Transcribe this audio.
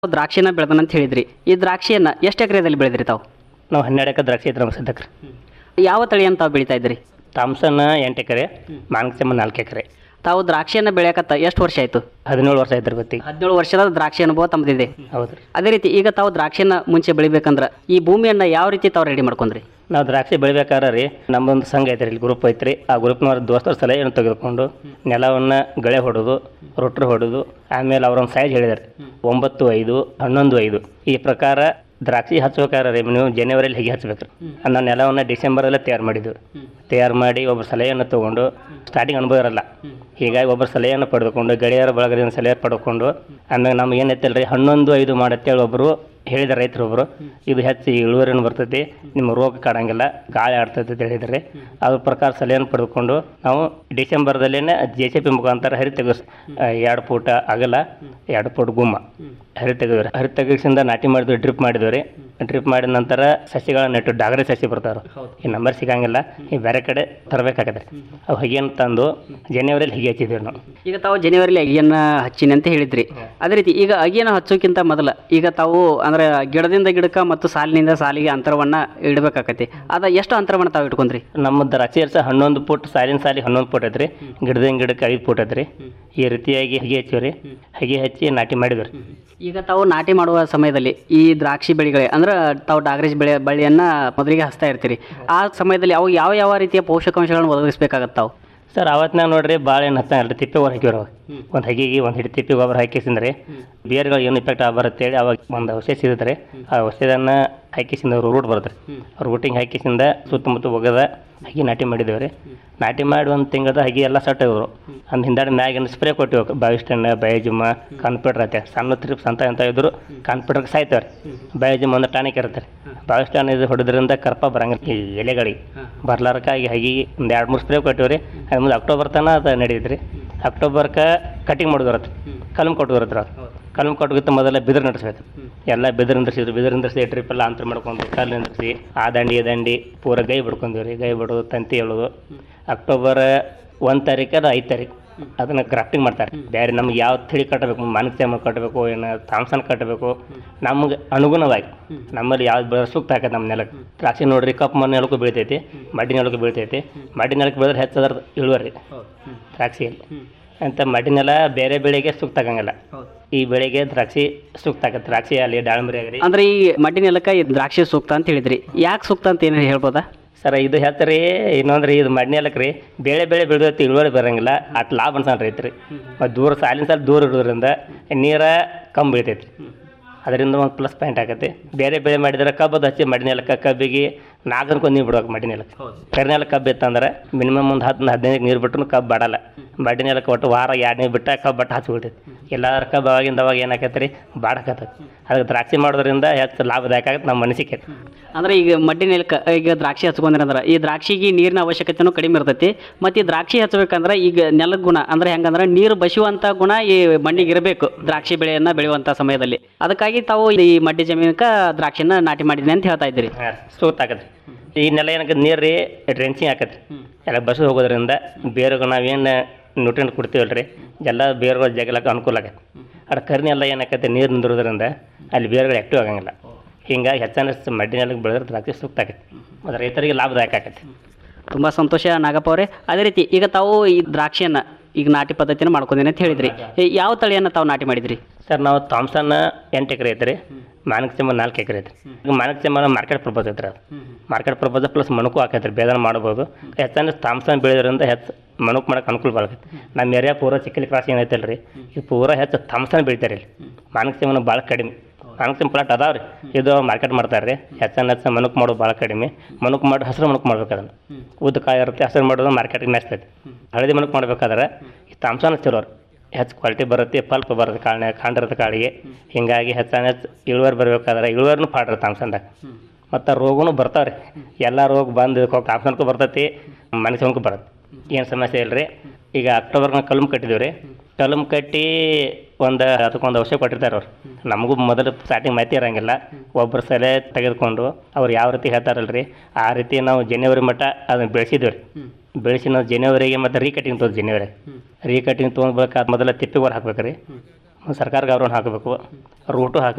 ದ್ರಾಕ್ಷಿನ ಬೆಳೆದನ ಅಂತ ಹೇಳಿದ್ರಿ ಈ ದ್ರಾಕ್ಷಿಯನ್ನ ಎಷ್ಟು ಎಕರೆದಲ್ಲಿ ಬೆಳೆದ್ರಿ ತಾವು ನಾವು ಹನ್ನೆರಡು ಎಕರೆ ದ್ರಾಕ್ಷಿ ಐತೆ ನಮ್ಮ ಸದ್ಯಕ್ಕೆ ಯಾವ ತಳಿಯನ್ನು ತಾವು ಬೆಳೀತಾ ಇದ್ರಿ ಥಾಮ್ಸನ್ ಎಂಟು ಎಕರೆ ಮಾನಕಸೆಮ್ಮ ನಾಲ್ಕು ಎಕರೆ ತಾವು ದ್ರಾಕ್ಷಿಯನ್ನ ಬೆಳೆಯಕತ್ತ ಎಷ್ಟು ವರ್ಷ ಆಯಿತು ಹದಿನೇಳು ವರ್ಷ ಐತ್ರಿ ಗೊತ್ತಿಗೆ ಹದಿನೇಳು ವರ್ಷದ ದ್ರಾಕ್ಷಿ ಅನುಭವ ತಮ್ಮದಿದೆ ಹೌದು ರೀ ಅದೇ ರೀತಿ ಈಗ ತಾವು ದ್ರಾಕ್ಷಿಯನ್ನ ಮುಂಚೆ ಬೆಳಿಬೇಕಂದ್ರೆ ಈ ಭೂಮಿಯನ್ನ ಯಾವ ರೀತಿ ತಾವು ರೆಡಿ ಮಾಡ್ಕೊಂಡ್ರಿ ನಾವು ದ್ರಾಕ್ಷಿ ಬೆಳಿಬೇಕಾದ್ರೆ ರೀ ನಮ್ಮೊಂದು ಸಂಘ ಐತೆ ರೀ ಇಲ್ಲಿ ಗ್ರೂಪ್ ಐತ್ರಿ ಆ ಗ್ರೂಪ್ನವ್ರ ದೋಸ್ತರ ಸಲಹೆಯನ್ನು ತೆಗೆದುಕೊಂಡು ನೆಲವನ್ನು ಗಳೆ ಹೊಡೋದು ರೊಟ್ರಿ ಹೊಡೋದು ಆಮೇಲೆ ಅವ್ರೊಂದು ಸೈಜ್ ಹೇಳಿದಾರೆ ಒಂಬತ್ತು ಐದು ಹನ್ನೊಂದು ಐದು ಈ ಪ್ರಕಾರ ದ್ರಾಕ್ಷಿ ಹಚ್ಬೇಕಾದ್ರೆ ರೀ ನೀವು ಜನವರಿಯಲ್ಲಿ ಹೇಗೆ ಹಚ್ಬೇಕು ರೀ ನಾವು ನೆಲವನ್ನು ಡಿಸೆಂಬರಲ್ಲೇ ತಯಾರು ಮಾಡಿದ್ವಿ ತಯಾರು ಮಾಡಿ ಒಬ್ಬರ ಸಲಹೆಯನ್ನು ತೊಗೊಂಡು ಸ್ಟಾರ್ಟಿಂಗ್ ಅನುಭವ ಇರಲ್ಲ ಹೀಗಾಗಿ ಒಬ್ಬರ ಸಲಹೆಯನ್ನು ಪಡೆದುಕೊಂಡು ಗೆಳೆಯರ ಬಳಗದಿಂದ ಸಲಹೆ ಪಡ್ಕೊಂಡು ಆಮೇಲೆ ನಮ್ಗೆ ಏನೈತಲ್ಲ ರೀ ಹನ್ನೊಂದು ಐದು ಮಾಡತ್ತೇಳಿ ಒಬ್ಬರು ಹೇಳಿದ ರೈತರು ಒಬ್ಬರು ಇದು ಹೆಚ್ಚು ಇಳುವರಿನೂ ಬರ್ತೈತಿ ನಿಮ್ಮ ರೋಗ ಕಾಡಂಗಿಲ್ಲ ಗಾಳಿ ಆಡ್ತೈತಿ ಅಂತ ಹೇಳಿದ್ದಾರೆ ಅದ್ರ ಪ್ರಕಾರ ಸಲಹೆಯನ್ನು ಪಡೆದುಕೊಂಡು ನಾವು ಡಿಸೆಂಬರ್ದಲ್ಲೇ ಜೆ ಸಿ ಪಿ ಮುಖಾಂತರ ಹರಿ ತೆಗೆಸ್ ಎರಡು ಫೂಟ ಅಗಲ ಎರಡು ಫೂಟ್ ಗುಮ್ಮ ಹರಿ ತೆಗೆದ್ರಿ ಹರಿ ತೆಗಿಸಿಂದ ನಾಟಿ ಮಾಡಿದ್ವಿ ಡ್ರಿಪ್ ಮಾಡಿದ್ವಿ ರೀ ಡ್ರಿಪ್ ಮಾಡಿದ ನಂತರ ಸಸಿಗಳನ್ನ ನೆಟ್ಟು ಡಾಗರಿ ಸಸಿ ಬರ್ತಾವೆ ಈ ನಂಬರ್ ಸಿಗಂಗಿಲ್ಲ ಈ ಬೇರೆ ಕಡೆ ತರಬೇಕಾಗತ್ತೆ ಅವು ಹೀಗೇನು ತಂದು ಜನವರಿಯಲ್ಲಿ ಹೀಗೆ ಹಚ್ಚಿದ್ವಿ ನಾವು ಈಗ ತಾವು ಜನವರಿಲಿ ಅಗಿಯನ್ನ ಹಚ್ಚಿನಿ ಅಂತ ಹೇಳಿದ್ರಿ ಅದೇ ರೀತಿ ಈಗ ಅಗಿಯನ್ನ ಹಚ್ಚೋಕ್ಕಿಂತ ಮೊದಲ ಈಗ ತಾವು ಅಂದ್ರೆ ಗಿಡದಿಂದ ಗಿಡಕ್ಕೆ ಮತ್ತು ಸಾಲಿನಿಂದ ಸಾಲಿಗೆ ಅಂತರವನ್ನ ಇಡಬೇಕಾಕತಿ ಅದ ಎಷ್ಟು ಅಂತರವನ್ನ ತಾವು ಇಟ್ಕೊಂಡ್ರಿ ನಮ್ಮ ದ್ರಾಕ್ಷಿ ಅರ್ಸ ಹನ್ನೊಂದು ಫುಟ್ ಸಾಲಿನ ಸಾಲಿ ಹನ್ನೊಂದು ಫುಟ್ ಐತ್ರಿ ಗಿಡದಿಂದ ಗಿಡಕ್ಕೆ ಐದು ಫುಟ್ ಐತ್ರಿ ಈ ರೀತಿಯಾಗಿ ಹಗೆ ಹಚ್ಚಿವ್ರಿ ಹಗೆ ಹಚ್ಚಿ ನಾಟಿ ಮಾಡಿದ್ವಿ ರೀ ಈಗ ತಾವು ನಾಟಿ ಮಾಡುವ ಸಮಯದಲ್ಲಿ ಈ ದ್ರಾಕ್ಷಿ ಬೆಳೆಗಳೇ ಅಂದ್ರೆ ತಾವು ಡಾಗ್ರೇಜ್ ಬೆಳೆ ಬಳ್ಳಿಯನ್ನ ಮೊದಲಿಗೆ ಹಚ್ತಾ ಇರ್ತೀರಿ ಆ ಸಮಯದಲ್ಲಿ ಅವು ಯಾವ ಯಾವ ರೀತಿಯ ಪೋಷಕಾಂಶಗಳನ್ನು ಒದಗಿಸ್ಬೇಕಾಗತ್ತೆ ತಾವು ಸರ್ ಅವತ್ತಿನಾಗ ನೋಡ್ರಿ ಭಾಳ ಏನು ಹತ್ತಾಗಲ್ಲ ತಿಪ್ಪೆ ಗೊಬ್ಬರ ಹಾಕಿವ್ರಿ ಅವಾಗ ಒಂದು ಹಗಿಗೆ ಒಂದು ಹಿಡಿ ತಿಪ್ಪೆ ಗೊಬ್ಬರ ಹಾಕಿಸಿಂದ್ರೆ ಬೇರ್ಗಳು ಏನು ಇಫೆಕ್ಟ್ ಆಗಬರುತ್ತೇಳಿ ಅವಾಗ ಒಂದು ಔಷಧಿ ಸಿಗುತ್ತೆ ಆ ಔಷಧಿಯನ್ನು ಹಾಕಿಸಿಂದ ರೂಟ್ ಬರುತ್ತೆ ರೂಟಿಂಗ್ ಹಾಕಿಸಿಂದ ಸುತ್ತಮುತ್ತ ಒಗದ ಹಗಿ ನಾಟಿ ಮಾಡಿದ್ದೇವೆ ರೀ ನಾಟಿ ಮಾಡಿ ಒಂದು ತಿಂಗಳದ ಹಗಿ ಎಲ್ಲ ಸಟ್ ಇವರು ಅಂದ್ ಹಿಂದಾಡಿ ಮ್ಯಾಗಿನ ಸ್ಪ್ರೇ ಕೊಟ್ಟಿವಿ ಬಾವಿಸ್ಟನ್ ಬಯಜುಮ ಕಾನ್ಪಿಟ್ರ್ ಐತೆ ಸಣ್ಣ ತ್ರಿಪ್ಸ್ ಅಂತ ಅಂತ ಇದ್ರು ಕಾನ್ಪಿಟ್ರಿಗೆ ಸಾಯ್ತೇವೆ ರೀ ಬಯಜುಮ ಒಂದು ಟಾನಿಕ್ ಇರುತ್ತೆ ರೀ ಬಾವಿಸ್ಟನ್ ಇದು ಹೊಡೆದ್ರಿಂದ ಕರ್ಪ ಬರಂಗಿಲ್ಲ ಈ ಎಲೆಗಳಿಗೆ ಬರ್ಲಾರಕ್ಕಾಗಿ ಹಗಿ ಒಂದು ಎರಡು ಮೂರು ಸ್ಪ್ರೇ ಕೊಟ್ಟಿವಿ ರೀ ಅದು ಮುಂದೆ ಅಕ್ಟೋಬರ್ ತನಕ ಅದು ನಡೀತು ರೀ ಅಕ್ಟೋಬರ್ಗೆ ಕಟಿಂಗ್ ಮಾಡೋದು ಬರುತ್ತೆ ಕಲಮ್ ಕೊಟ್ಟು ಬರುತ್ತೆ ಅದು ಕಲಮ್ ಕೊಟ್ಟಗಿತ್ತ ಮೊದಲ ಬಿದಿರು ನಡೆಸ್ಬೇಕು ಎಲ್ಲ ಬಿದಿರು ನಿಂದ್ರಿಸಿದ್ರು ಬಿದಿರು ನಿಂದ್ರಿಸಿ ಟ್ರಿಪ್ ಎಲ್ಲ ಅಂತರ ಮಾಡ್ಕೊಂಡು ಕಲ್ಲು ನಿಂದ್ರಿಸಿ ಆ ದಂಡಿ ಈ ದಂಡಿ ಪೂರ ಗೈ ಬಿಡ್ಕೊಂತೀವಿ ರೀ ಗೈ ಬಿಡೋದು ತಂತಿ ಹೇಳೋದು ಅಕ್ಟೋಬರ್ ಒಂದು ತಾರೀಕು ಅದು ಐದು ತಾರೀಕು ಅದನ್ನು ಗ್ರಾಫ್ಟಿಂಗ್ ಮಾಡ್ತಾರೆ ಬೇರೆ ನಮ್ಗೆ ಯಾವ ತಿಳಿ ಕಟ್ಟಬೇಕು ಮಾನಕ್ಸೇಮ ಕಟ್ಟಬೇಕು ಏನು ಥಾಮ್ಸನ್ ಕಟ್ಟಬೇಕು ನಮ್ಗೆ ಅನುಗುಣವಾಗಿ ನಮ್ಮಲ್ಲಿ ಯಾವ್ದು ಬೆಳೆ ಸೂಕ್ತ ಆಕೈತೆ ನಮ್ಮ ನೆಲಕ್ಕೆ ದ್ರಾಕ್ಷಿ ನೋಡ್ರಿ ಕಪ್ಪು ಮಣ್ಣು ನೆಲಕ್ಕೂ ಬೀಳ್ತೈತಿ ಮಡ್ಡಿ ನೆಲಕ್ಕೂ ಬೀಳ್ತೈತಿ ಮಡ್ಡಿ ನೆಲಕ್ಕೆ ಬೆಳೆದ್ರೆ ಹೆಚ್ಚದ್ರ ಇಳುವರಿ ದ್ರಾಕ್ಷಿಯಲ್ಲಿ ಅಂತ ಮಡ್ಡಿ ನೆಲ ಬೇರೆ ಬೆಳೆಗೆ ಸೂಕ್ತ ಆಗಂಗಿಲ್ಲ ಈ ಬೆಳೆಗೆ ದ್ರಾಕ್ಷಿ ಸೂಕ್ತ ಆಗತ್ತೆ ದ್ರಾಕ್ಷಿ ಆಗಲಿ ದಾಳಿಂಬರಿ ಆಗಲಿ ಅಂದ್ರೆ ಈ ಮಡ್ಡಿ ನೆಲಕ್ಕೆ ಈ ದ್ರಾಕ್ಷಿ ಸೂಕ್ತ ಅಂತ ಹೇಳಿದ್ರಿ ಯಾಕೆ ಸೂಕ್ತ ಅಂತ ಏನು ಹೇಳ್ಬೋದಾ ಸರ್ ಇದು ಹೇಳ್ತಾರೆ ಇನ್ನೊಂದ್ರಿ ಇದು ಮಡ್ನೆಲಕ್ಕೆ ರೀ ಬೇಳೆ ಬೆಳೆ ಬೆಳೆದೈತಿ ಇಳುವರಿ ಬರಂಗಿಲ್ಲ ಅಟ್ ಲಾಭ ಅನ್ಸಲ್ಲ ರೈತ್ರಿ ಮತ್ತು ದೂರ ಸಾಲಿನ ಸಾಲ ದೂರ ಇಡೋದ್ರಿಂದ ನೀರ ಕಮ್ಮಿ ಬೀಳ್ತೈತಿ ಅದರಿಂದ ಒಂದು ಪ್ಲಸ್ ಪಾಯಿಂಟ್ ಆಗತ್ತೆ ಬೇರೆ ಬೆಳೆ ಮಾಡಿದ್ರೆ ಕಬ್ಬದು ಹಚ್ಚಿ ಮಡಿನೆಲಕ್ಕೆ ಕಬ್ಬಿಗೆ ನಾಲ್ಕನಕ್ಕೆ ನೀರು ಬಿಡ್ಬೇಕು ಮಡಿನೆಲಕ್ಕೆ ಕರಿನೆಲ ಕಬ್ಬು ಇತ್ತಂದ್ರೆ ಮಿನಿಮಮ್ ಒಂದು ಹತ್ತು ಹದಿನೈದು ನೀರು ಬಿಟ್ಟರು ಕಬ್ಬು ಬಾಡಲ್ಲ ಮಡಿನೆಲಕ್ಕೆ ಒಟ್ಟು ವಾರ ಎರಡು ನೀರು ಬಿಟ್ಟ ಕಬ್ಬು ಬಟ್ಟ ಹಚ್ಚಿ ಬಿಡ್ತೈತಿ ಎಲ್ಲಾರ ಕಬ್ಬು ಅವಾಗಿಂದ ಅವಾಗ ಏನಾಕೈತೆ ರೀ ಬಾಡಕತ್ತೈತಿ ಅದಕ್ಕೆ ದ್ರಾಕ್ಷಿ ಮಾಡೋದ್ರಿಂದ ಹೆಚ್ಚು ಲಾಭದಾಯಕ ಆಗತ್ತೆ ನಮ್ಮ ಮನಸ್ಸಿಗೆ ಅಂದ್ರೆ ಈಗ ಮಡ್ಡಿ ನೆಲಕ್ಕೆ ಈಗ ದ್ರಾಕ್ಷಿ ಹಚ್ಕೊಂಡ್ರಂದ್ರೆ ಈ ದ್ರಾಕ್ಷಿಗೆ ನೀರಿನ ಅವಶ್ಯಕತೆನೂ ಕಡಿಮೆ ಇರ್ತೈತಿ ಮತ್ತು ಈ ದ್ರಾಕ್ಷಿ ಹಚ್ಬೇಕಂದ್ರೆ ಈಗ ನೆಲದ ಗುಣ ಅಂದ್ರೆ ಹೆಂಗಂದ್ರೆ ನೀರು ಬಸಿಯುವಂಥ ಗುಣ ಈ ಮಣ್ಣಿಗೆ ಇರಬೇಕು ದ್ರಾಕ್ಷಿ ಬೆಳೆಯನ್ನ ಬೆಳೆಯುವಂಥ ಸಮಯದಲ್ಲಿ ಅದಕ್ಕಾಗಿ ತಾವು ಈ ಮಡ್ಡಿ ಜಮೀನಕ್ಕೆ ದ್ರಾಕ್ಷಿನ ನಾಟಿ ಮಾಡಿದ್ರಿ ಅಂತ ಹೇಳ್ತಾ ಇದ್ದೀರಿ ಹಾಂ ಸೂತ್ ಆಗತ್ತೆ ಈ ನೆಲ ಏನಕ್ಕೆ ನೀರು ರೀ ಡ್ರೆಂಚಿಂಗ್ ಆಕತ್ತೆ ಎಲ್ಲ ಬಸ್ ಹೋಗೋದ್ರಿಂದ ಬೇರುಗಳು ನಾವೇನು ನ್ಯೂಟ್ರಿಯೆಂಟ್ ಕೊಡ್ತೀವಲ್ಲ ರೀ ಎಲ್ಲ ಬೇರುಗಳ ಜಗಲಕ್ಕೆ ಅನುಕೂಲ ಆಗತ್ತೆ ಅಡ ಕರಿನೆಲ್ಲ ಏನಾಕತ್ತೆ ನೀರು ನಿಂದಿರೋದ್ರಿಂದ ಅಲ್ಲಿ ಬೇರುಗಳು ಆ್ಯಕ್ಟಿವ್ ಆಗಂಗಿಲ್ಲ ಹಿಂಗಾಗಿ ಹೆಚ್ಚಾನ ಮಡ್ಡಿ ನೆಲಕ್ಕೆ ಬೆಳೆದ್ರೆ ದ್ರಾಕ್ಷಿ ಸೂಕ್ತ ಆಗತ್ತೆ ಮತ್ತು ರೈತರಿಗೆ ಲಾಭದಾಯಕ ಆಗತ್ತೆ ತುಂಬ ಸಂತೋಷ ನಾಗಪ್ಪ ಅವರೇ ಅದೇ ರೀತಿ ಈಗ ತಾವು ಈ ದ್ರಾಕ್ಷಿಯನ್ನ ಈಗ ನಾಟಿ ಪದ್ಧತಿನ ಮಾಡ್ಕೊಂಡಿನಿ ಅಂತ ಹೇಳಿದ್ರಿ ಈ ಯಾವ ತಳಿಯನ್ನು ತಾವು ನಾಟಿ ಮಾಡಿದ್ರಿ ಸರ್ ನಾವು ಥಾಮ್ಸನ್ ಎಂಟು ಎಕರೆ ಐತೆ ರೀ ಮಾನಕ ಚೆಮ್ಮ ನಾಲ್ಕು ಎಕರೆ ಐತೆ ಈಗ ಮಾನಕ ಚೆಮ್ಮ ಮಾರ್ಕೆಟ್ ಪ್ರಪೋಸ್ ಐತೆ ರೀ ಅದು ಮಾರ್ಕೆಟ್ ಪ್ರಪೋಸ್ ಪ್ಲಸ್ ಮಣಕು ಹಾಕೈತೆ ರೀ ಬೇದನ ಮಾಡ್ಬೋದು ಹೆಚ್ಚಾಗಿ ಥಾಮ್ಸನ್ ಬೆಳೆಯೋದ್ರಿಂದ ಹೆಚ್ಚು ಮಣಕ್ ಮಾಡಕ್ಕೆ ಅನುಕೂಲ ಬರ್ತೈತೆ ನಮ್ಮ ಏರಿಯಾ ಪೂರ ಚಿಕ್ಕಲಿ ಕ್ರಾಸ್ ಏನೈತಲ್ಲ ರೀ ಇದು ಪೂರ ಹೆಚ್ಚು ಥಾಮ್ಸನ್ ಬೆಳಿತಾರೆ ಇಲ್ಲಿ ಮಾನಕ ಚೆಮ್ಮನ ಭಾಳ ಕಡಿಮೆ ಮಾನಕ ಚೆಮ್ಮ ಪ್ಲಾಟ್ ಅದಾವೆ ರೀ ಇದು ಮಾರ್ಕೆಟ್ ಮಾಡ್ತಾರೆ ರೀ ಹೆಚ್ಚಾನ ಹೆಚ್ಚು ಮನುಕ್ ಮಾಡೋದು ಭಾಳ ಕಡಿಮೆ ಮನುಕ್ ಮಾಡಿ ಹಸಿರು ಮನುಕ್ ಮಾಡ್ಬೇಕು ಅದನ್ನು ಉದ್ದ ಕಾಯಿ ಇರುತ್ತೆ ಹಸಿರು ಮಾಡೋದು ಮಾರ್ಕೆಟಿಗೆ ಮೆಸ್ತೈತಿ ಹಳದಿ ಮನುಕ್ ಮಾಡ್ಬೇಕಾದ್ರೆ ಈ ಥಾಮ್ಸನ್ ಚಲೋ ರೀ ಹೆಚ್ಚು ಕ್ವಾಲಿಟಿ ಬರುತ್ತೆ ಪಲ್ಪ್ ಬರುತ್ತೆ ಕಾಳಿನ ಕಾಂಡಿರುತ್ತೆ ಕಾಳಿಗೆ ಹಿಂಗಾಗಿ ಹೆಚ್ಚಾನ ಹೆಚ್ಚು ಇಳುವರಿ ಬರ್ಬೇಕಾದ್ರೆ ಇಳುವರಿನೂ ಪಾಡ್ರಿ ತಾಮ್ಸನ್ದಾಗ ಮತ್ತು ರೋಗನೂ ಬರ್ತಾವೆ ರೀ ಎಲ್ಲ ರೋಗ ಬಂದು ತಾಮ್ಸನ್ಗೂ ಬರ್ತೈತಿ ಮನುಷ್ಯನ್ಗೂ ಬರುತ್ತೆ ಏನು ಸಮಸ್ಯೆ ಇಲ್ಲ ರೀ ಈಗ ಅಕ್ಟೋಬರ್ನಾಗ ಕಲಮ್ ಕಟ್ಟಿದ್ದೀವಿ ರೀ ಕಲಮ್ ಕಟ್ಟಿ ಒಂದು ಅದಕ್ಕೊಂದು ಔಷಧ ಕೊಟ್ಟಿರ್ತಾರೆ ಅವ್ರು ನಮಗೂ ಮೊದಲು ಸ್ಟಾರ್ಟಿಂಗ್ ಮಾಹಿತಿ ಇರೋಂಗಿಲ್ಲ ಒಬ್ಬರು ಸಲಹೆ ತೆಗೆದುಕೊಂಡು ಅವ್ರು ಯಾವ ರೀತಿ ಹೇಳ್ತಾರಲ್ಲ ರೀ ಆ ರೀತಿ ನಾವು ಜನವರಿ ಮಟ್ಟ ಅದನ್ನು ಬೆಳೆಸಿದ್ವಿ ರೀ ಬೆಳೆಸಿ ನಾವು ಜನವರಿಗೆ ಮತ್ತು ರೀಕಟಿಂಗ್ ತೊಗೊಂಡು ಜನವರಿ ರೀಕಟಿಂಗ್ ತೊಗೊಂಡ್ಬೇಕಾದ ಮೊದಲ ತಿಪ್ಪೆ ಗೊಬ್ಬರ ಹಾಕ್ಬೇಕು ರೀ ಸರ್ಕಾರ ಗೌರವನ ಹಾಕಬೇಕು ರೂಟು ಹಾಕಬೇಕು